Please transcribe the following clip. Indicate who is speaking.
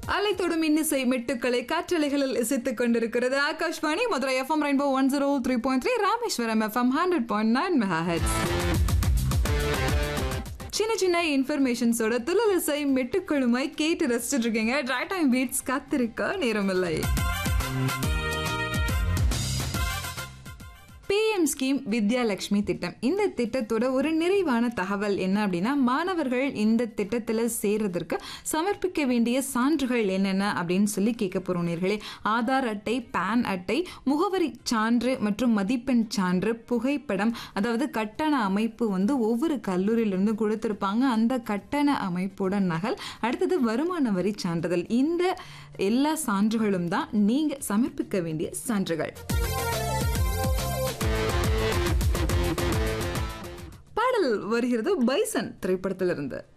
Speaker 1: அலைத்தொடும் இன்னிசை மெட்டுக்களை காற்றலைகளில் இசைத்துக் கொண்டிருக்கிறது Akashvani Madurai FM rainbow one zero three point three Rameswaram FM hundred point nine megahertz சின்ன சின்ன இன்ஃபர்மேஷன்ஸோட துள்ளல் இசை மெட்டுக்களுமாய் கேட்டு ரசிச்சுட்டு இருக்கீங்க ட்ரை டைம் பீட்ஸ் காத்திருக்க நேரமில்லை பிஎம் ஸ்கீம் வித்யாலட்சுமி திட்டம் இந்த திட்டத்தோட ஒரு நிறைவான தகவல் என்ன அப்படின்னா மாணவர்கள் இந்த திட்டத்தில் சேர்றதற்கு சமர்ப்பிக்க வேண்டிய சான்றுகள் என்னென்ன அப்படின்னு சொல்லி கேட்க போகிறோம் நேர்களே ஆதார் அட்டை பேன் அட்டை முகவரி சான்று மற்றும் மதிப்பெண் சான்று புகைப்படம் அதாவது கட்டண அமைப்பு வந்து ஒவ்வொரு கல்லூரியிலிருந்து கொடுத்துருப்பாங்க அந்த கட்டண அமைப்போட நகல் அடுத்தது வருமான வரி சான்றிதழ் இந்த எல்லா சான்றுகளும் தான் நீங்கள் சமர்ப்பிக்க வேண்டிய சான்றுகள் பாடல் வருகிறது பைசன் திரைப்படத்திலிருந்து